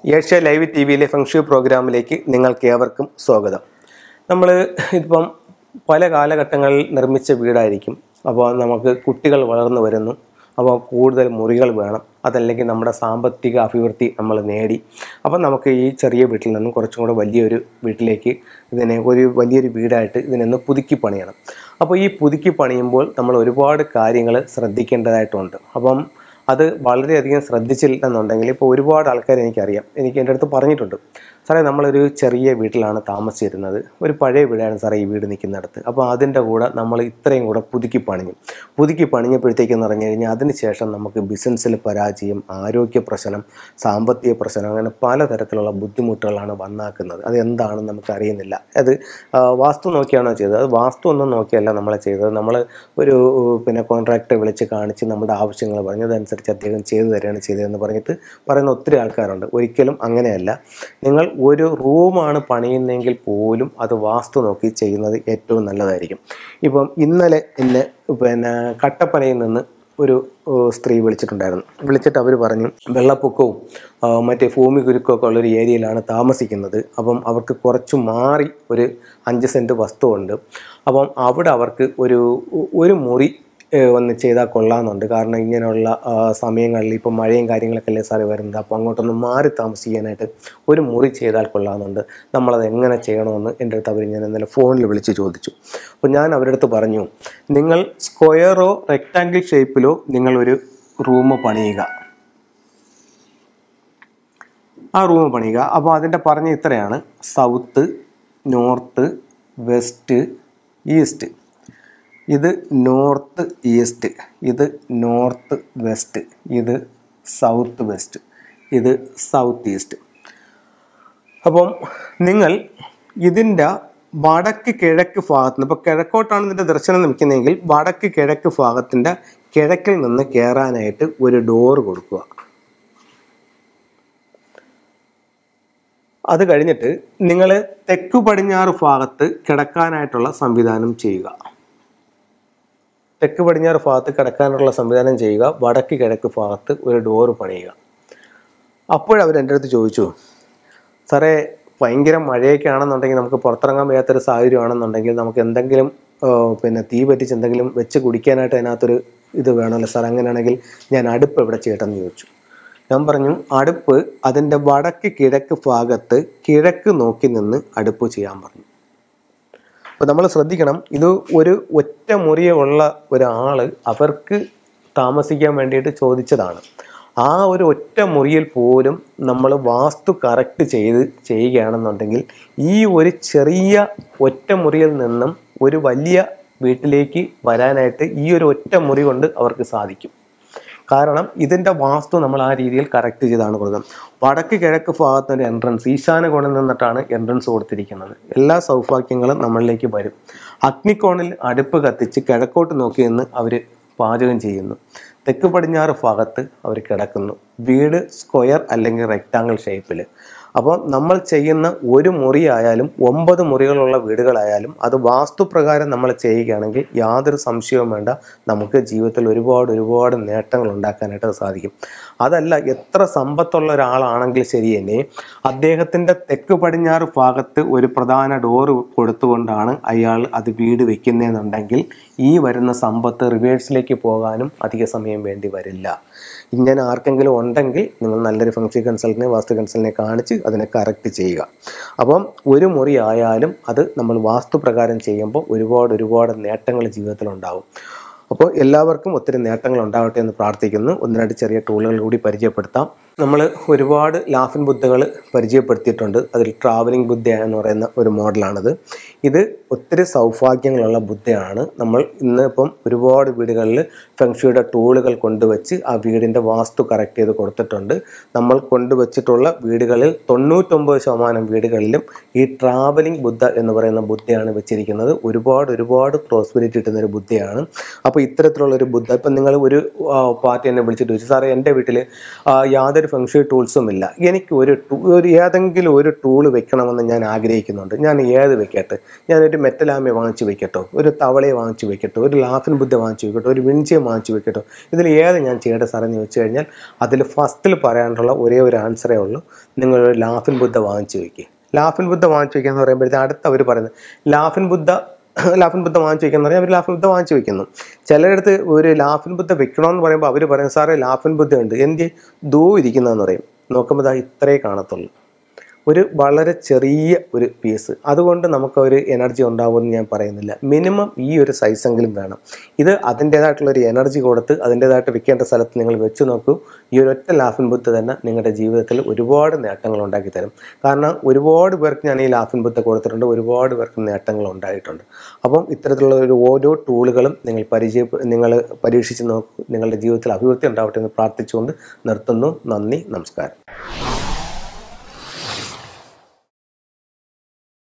Asia live T വിയിലെ ഫംഗ്ഷു പ്രോഗ്രാമിലേക്ക് നിങ്ങൾക്ക് ഏവർക്കും സ്വാഗതം നമ്മൾ ഇപ്പം പല കാലഘട്ടങ്ങളിൽ നിർമ്മിച്ച വീടായിരിക്കും അപ്പോൾ നമുക്ക് കുട്ടികൾ വളർന്നു വരുന്നു അപ്പോൾ കൂടുതൽ മുറികൾ വേണം അതല്ലെങ്കിൽ നമ്മുടെ സാമ്പത്തിക അഭിവൃദ്ധി നമ്മൾ നേടി അപ്പം നമുക്ക് ഈ ചെറിയ വീട്ടിൽ നിന്നും കുറച്ചും കൂടെ വലിയൊരു വീട്ടിലേക്ക് ഇതിനെ ഒരു വലിയൊരു വീടായിട്ട് ഇതിനൊന്ന് പുതുക്കി പണിയണം അപ്പോൾ ഈ പുതുക്കി പണിയുമ്പോൾ നമ്മൾ ഒരുപാട് കാര്യങ്ങൾ ശ്രദ്ധിക്കേണ്ടതായിട്ടുണ്ട് അപ്പം അത് വളരെയധികം ശ്രദ്ധിച്ചില്ലെന്നുണ്ടെങ്കിൽ ഇപ്പോൾ ഒരുപാട് ആൾക്കാർ എനിക്കറിയാം എനിക്ക് എൻ്റെ അടുത്ത് പറഞ്ഞിട്ടുണ്ട് സാറേ നമ്മളൊരു ചെറിയ വീട്ടിലാണ് താമസിച്ചിരുന്നത് ഒരു പഴയ വീടാണ് സാറേ ഈ വീട് നിൽക്കുന്നിടത്ത് അപ്പോൾ അതിൻ്റെ കൂടെ നമ്മൾ ഇത്രയും കൂടെ പുതുക്കി പണിഞ്ഞു പുതുക്കി പണിഞ്ഞപ്പോഴത്തേക്കെന്ന് പറഞ്ഞു കഴിഞ്ഞാൽ അതിന് ശേഷം നമുക്ക് ബിസിനസ്സിൽ പരാജയം ആരോഗ്യ പ്രശ്നം സാമ്പത്തിക പ്രശ്നം അങ്ങനെ പലതരത്തിലുള്ള ബുദ്ധിമുട്ടുകളാണ് വന്നാക്കുന്നത് അത് എന്താണെന്ന് നമുക്ക് അറിയുന്നില്ല അത് ആ, വാസ്തു നോക്കിയാണോ ചെയ്തത് അത് വാസ്തു ഒന്നും നോക്കിയല്ല നമ്മളെ ചെയ്തത് നമ്മൾ ഒരു പിന്നെ കോൺട്രാക്ടറെ വിളിച്ച് കാണിച്ച് നമ്മുടെ ആവശ്യങ്ങൾ പറഞ്ഞു അതനുസരിച്ച് അദ്ദേഹം ചെയ്തു തരികയാണ് ചെയ്തതെന്ന് പറഞ്ഞിട്ട് പറയുന്ന ഒത്തിരി ആൾക്കാരുണ്ട് ഒരിക്കലും അങ്ങനെയല്ല നിങ്ങൾ ഒരു റൂമാണ് പണിയുന്നതെങ്കിൽ പോലും അത് വാസ്തു നോക്കി ചെയ്യുന്നത് ഏറ്റവും നല്ലതായിരിക്കും ഇപ്പം ഇന്നലെ എന്നെ പിന്നെ കട്ടപ്പനയിൽ നിന്ന് ഒരു ഏഹ്, സ്ത്രീ വിളിച്ചിട്ടുണ്ടായിരുന്നു വിളിച്ചിട്ട് അവർ പറഞ്ഞു വെള്ളപ്പൊക്കവും ആ, മറ്റേ ഭൂമി കുരുക്കമൊക്കെ ഉള്ളൊരു ഏരിയയിലാണ് താമസിക്കുന്നത് അപ്പം അവർക്ക് കുറച്ച് മാറി ഒരു അഞ്ച് സെൻറ്റ് വസ്തുവുണ്ട് അപ്പം അവിടെ അവർക്ക് ഒരു ഒരു മുറി ഏഹ് ഒന്ന് ചെയ്താൽ കൊള്ളാമെന്നുണ്ട് കാരണം ഇങ്ങനെയുള്ള ആ, സമയങ്ങളിൽ ഇപ്പോൾ മഴയും കാര്യങ്ങളൊക്കെ അല്ലേ സാറേ വരുന്നത് അപ്പോൾ അങ്ങോട്ടൊന്ന് മാറി താമസിക്കാനായിട്ട് ഒരു മുറി ചെയ്താൽ കൊള്ളാമെന്നുണ്ട് നമ്മളത് എങ്ങനെ ചെയ്യണമെന്ന് എൻ്റെ അടുത്ത് അവർ ഞാൻ ഇന്നലെ ഫോണിൽ വിളിച്ച് ചോദിച്ചു അപ്പോൾ ഞാൻ അവരുടെ അടുത്ത് പറഞ്ഞു നിങ്ങൾ സ്ക്വയറോ റെക്റ്റാങ്കിൾ ഷേപ്പിലോ നിങ്ങളൊരു റൂം പണിയുക ആ റൂം പണിയുക അപ്പോൾ അതിൻ്റെ പറഞ്ഞ ഇത്രയാണ് സൗത്ത് നോർത്ത് വെസ്റ്റ് ഈസ്റ്റ് ഇത് നോർത്ത് ഈസ്റ്റ് ഇത് നോർത്ത് വെസ്റ്റ് ഇത് സൗത്ത് വെസ്റ്റ് ഇത് സൗത്ത് ഈസ്റ്റ് അപ്പം നിങ്ങൾ ഇതിൻ്റെ വടക്ക് കിഴക്ക് ഭാഗത്ത് നിന്ന് ഇപ്പോൾ കിഴക്കോട്ടാണ് ഇതിൻ്റെ ദർശനം നിൽക്കുന്നതെങ്കിൽ വടക്ക് കിഴക്ക് ഭാഗത്തിൻ്റെ കിഴക്കിൽ നിന്ന് കയറാനായിട്ട് ഒരു ഡോറ് കൊടുക്കുക അത് കഴിഞ്ഞിട്ട് നിങ്ങൾ തെക്കു പടിഞ്ഞാറ് ഭാഗത്ത് കിടക്കാനായിട്ടുള്ള സംവിധാനം ചെയ്യുക തെക്ക് പടിഞ്ഞാറ് ഭാഗത്ത് കിടക്കാനുള്ള സംവിധാനം ചെയ്യുക വടക്ക് കിഴക്ക് ഭാഗത്ത് ഒരു ഡോറ് പണിയുക അപ്പോഴവർ എൻ്റെ അടുത്ത് ചോദിച്ചു സാറേ ഭയങ്കര മഴയൊക്കെ ആണെന്നുണ്ടെങ്കിൽ നമുക്ക് പുറത്തിറങ്ങാൻ വയ്യാത്തൊരു സാഹചര്യമാണെന്നുണ്ടെങ്കിൽ നമുക്ക് എന്തെങ്കിലും ആ, പിന്നെ തീ പറ്റിച്ച് എന്തെങ്കിലും വെച്ച് കുടിക്കാനായിട്ട് അതിനകത്തൊരു ഇത് വേണമല്ലോ സാർ അങ്ങനെയാണെങ്കിൽ ഞാൻ അടുപ്പ് എവിടെ ചെയ്യട്ടെന്ന് ചോദിച്ചു ഞാൻ പറഞ്ഞു അടുപ്പ് അതിൻ്റെ വടക്ക് കിഴക്ക് ഭാഗത്ത് കിഴക്ക് നോക്കി നിന്ന് അടുപ്പ് ചെയ്യാൻ പറഞ്ഞു അപ്പോൾ നമ്മൾ ശ്രദ്ധിക്കണം ഇത് ഒരു ഒറ്റ മുറിയുള്ള ഒരാൾ അവർക്ക് താമസിക്കാൻ വേണ്ടിയിട്ട് ചോദിച്ചതാണ് ആ ഒരു ഒറ്റ മുറിയിൽ പോലും നമ്മൾ വാസ്തു കറക്റ്റ് ചെയ്ത് ചെയ്യുകയാണെന്നുണ്ടെങ്കിൽ ഈ ഒരു ചെറിയ ഒറ്റ മുറിയിൽ നിന്നും ഒരു വലിയ വീട്ടിലേക്ക് വരാനായിട്ട് ഈ ഒരു ഒറ്റ മുറി കൊണ്ട് അവർക്ക് സാധിക്കും കാരണം ഇതിൻ്റെ വാസ്തു നമ്മൾ ആ രീതിയിൽ കറക്റ്റ് ചെയ്താണ് കൊടുക്കുന്നത് വടക്ക് കിഴക്ക് ഭാഗത്തൊരു എൻട്രൻസ് ഈശാന കോണിൽ നിന്നിട്ടാണ് എൻട്രൻസ് കൊടുത്തിരിക്കുന്നത് എല്ലാ സൗഭാഗ്യങ്ങളും നമ്മളിലേക്ക് വരും അഗ്നിക്കോണിൽ അടുപ്പ് കത്തിച്ച് കിഴക്കോട്ട് നോക്കി നിന്ന് അവർ പാചകം ചെയ്യുന്നു തെക്ക് പടിഞ്ഞാറ് ഭാഗത്ത് അവർ കിടക്കുന്നു വീട് സ്ക്വയർ അല്ലെങ്കിൽ റെക്റ്റാങ്കിൾ ഷേപ്പിൽ അപ്പോൾ നമ്മൾ ചെയ്യുന്ന ഒരു മുറിയായാലും ഒമ്പത് മുറികളുള്ള വീടുകളായാലും അത് വാസ്തുപ്രകാരം നമ്മൾ ചെയ്യുകയാണെങ്കിൽ യാതൊരു സംശയവും വേണ്ട നമുക്ക് ജീവിതത്തിൽ ഒരുപാട് ഒരുപാട് നേട്ടങ്ങൾ ഉണ്ടാക്കാനായിട്ട് സാധിക്കും അതല്ല എത്ര സമ്പത്തുള്ള ഒരാളാണെങ്കിൽ ശരി തന്നെ അദ്ദേഹത്തിൻ്റെ തെക്ക് പടിഞ്ഞാറ് ഭാഗത്ത് ഒരു പ്രധാന ഡോറ് കൊടുത്തുകൊണ്ടാണ് അയാൾ അത് വീട് വെക്കുന്നതെന്നുണ്ടെങ്കിൽ ഈ വരുന്ന സമ്പത്ത് റിവേഴ്സിലേക്ക് പോകാനും അധിക സമയം വേണ്ടി വരില്ല ഇങ്ങനെ ആർക്കെങ്കിലും ഉണ്ടെങ്കിൽ നിങ്ങൾ നല്ലൊരു ഫംഗ്ഷൻ കൺസൾട്ടിനെ വാസ്തു കൺസൾട്ടിനെ കാണിച്ച് അതിനെ കറക്റ്റ് ചെയ്യുക അപ്പം ഒരു മുറി ആയാലും അത് നമ്മൾ വാസ്തു പ്രകാരം ചെയ്യുമ്പോൾ ഒരുപാട് ഒരുപാട് നേട്ടങ്ങൾ ജീവിതത്തിൽ ഉണ്ടാവും അപ്പോൾ എല്ലാവർക്കും ഒത്തിരി നേട്ടങ്ങൾ ഉണ്ടാവട്ടെ എന്ന് പ്രാർത്ഥിക്കുന്നു ഒന്ന് രണ്ട് ചെറിയ ടൂളുകൾ കൂടി പരിചയപ്പെടുത്താം നമ്മൾ ഒരുപാട് ലാഫിൻ ബുദ്ധകൾ പരിചയപ്പെടുത്തിയിട്ടുണ്ട് അതിൽ ട്രാവലിംഗ് ബുദ്ധ എന്ന് പറയുന്ന ഒരു മോഡലാണിത് ഇത് ഒത്തിരി സൗഭാഗ്യങ്ങളുള്ള ബുദ്ധയാണ് നമ്മൾ ഇന്ന് ഇപ്പം ഒരുപാട് വീടുകളിൽ ഫെങ്ഷുയുടെ ടൂളുകൾ കൊണ്ടുവച്ച് ആ വീടിൻ്റെ വാസ്തു കറക്റ്റ് ചെയ്ത് കൊടുത്തിട്ടുണ്ട് നമ്മൾ കൊണ്ടുവച്ചിട്ടുള്ള വീടുകളിൽ തൊണ്ണൂറ്റൊമ്പത് ശതമാനം വീടുകളിലും ഈ ട്രാവലിംഗ് ബുദ്ധ എന്ന് പറയുന്ന ബുദ്ധയാണ് വെച്ചിരിക്കുന്നത് ഒരുപാട് ഒരുപാട് പ്രോസ്പെരിറ്റി കിട്ടുന്ന ഒരു ബുദ്ധയാണ് അപ്പോൾ ഇത്തരത്തിലുള്ള ഒരു ബുദ്ധ ഇപ്പം നിങ്ങൾ ഒരു ആ, പാർട്ടി എന്നെ വിളിച്ചിട്ട് ചോദിച്ചു സാറേ എൻ്റെ വീട്ടിൽ യാതൊരു യാതൊരു ഫംഗ്ഷൻ ടൂൾസും ഇല്ല എനിക്ക് ഒരു ടൂ ഒരു ഏതെങ്കിലും ഒരു ടൂൾ വെക്കണമെന്ന് ഞാൻ ആഗ്രഹിക്കുന്നുണ്ട് ഞാൻ ഏത് വെക്കട്ടെ ഞാനൊരു മെറ്റലാമി വാങ്ങിച്ച് വെക്കട്ടോ ഒരു തവളയെ വാങ്ങിച്ച് വെക്കട്ടോ ഒരു ലാഫിൻ ബുദ്ധ വാങ്ങിച്ച് വെക്കട്ടോ ഒരു വിൻചയം വാങ്ങിച്ച് വെക്കട്ടോ ഇതിൽ ഏത് ഞാൻ ചെയ്യേണ്ട സാറെന്ന് വെച്ച് കഴിഞ്ഞാൽ അതിൽ ഫസ്റ്റിൽ പറയാനുള്ള ഒരേ ഒരു ആൻസറേ ഉള്ളൂ നിങ്ങളൊരു ലാഫിൻ ബുദ്ധ വാങ്ങിച്ച് വെക്കുക ലാഫിൻ ബുദ്ധ വാങ്ങിച്ച് വെക്കുക എന്ന് പറയുമ്പോഴത്തേക്ക് അടുത്ത് അവർ പറയുന്നത് ലാഫിൻ ബുദ്ധ ലാഫിൻ ബുദ്ധ വാങ്ങിച്ച് വെക്കാന്ന് പറഞ്ഞാൽ അവർ ലാഫിൻ ബുദ്ധ വാങ്ങിച്ച് വെക്കുന്നു ചിലയിടത്ത് ഒരു ലാഫിൻ ബുദ്ധ വെക്കണമെന്ന് പറയുമ്പോൾ അവർ പറയും സാറേ ലാഫിൻ ബുദ്ധ ഉണ്ട് എന്ത് ദൂ ഇരിക്കുന്നതെന്ന് പറയും നോക്കുമ്പോൾ ദാ ഇത്രേ കാണത്തുള്ളൂ ഒരു വളരെ ചെറിയ ഒരു പീസ് അതുകൊണ്ട് നമുക്ക് ഒരു എനർജി ഉണ്ടാവുമെന്ന് ഞാൻ പറയുന്നില്ല മിനിമം ഈ ഒരു സൈസെങ്കിലും വേണം ഇത് അതിൻ്റേതായിട്ടുള്ള ഒരു എനർജി കൊടുത്ത് അതിൻ്റേതായിട്ട് വിൽക്കേണ്ട സ്ഥലത്ത് നിങ്ങൾ വെച്ച് നോക്കൂ ഈ ഒരൊറ്റ ലാഫിൻ ബുദ്ധ തന്നെ നിങ്ങളുടെ ജീവിതത്തിൽ ഒരുപാട് നേട്ടങ്ങൾ ഉണ്ടാക്കി തരും കാരണം ഒരുപാട് പേർക്ക് ഞാൻ ഈ ലാഫിൻ ബുദ്ധ കൊടുത്തിട്ടുണ്ട് ഒരുപാട് പേർക്ക് നേട്ടങ്ങൾ ഉണ്ടായിട്ടുണ്ട് അപ്പം ഇത്തരത്തിലുള്ള ഒരു ഓരോ ടൂളുകളും നിങ്ങൾ പരിചയ നിങ്ങൾ പരീക്ഷിച്ച് നോക്കൂ നിങ്ങളുടെ ജീവിതത്തിൽ അഭിവൃദ്ധി ഉണ്ടാവട്ടെ എന്ന് പ്രാർത്ഥിച്ചുകൊണ്ട് നിർത്തുന്നു നന്ദി നമസ്കാരം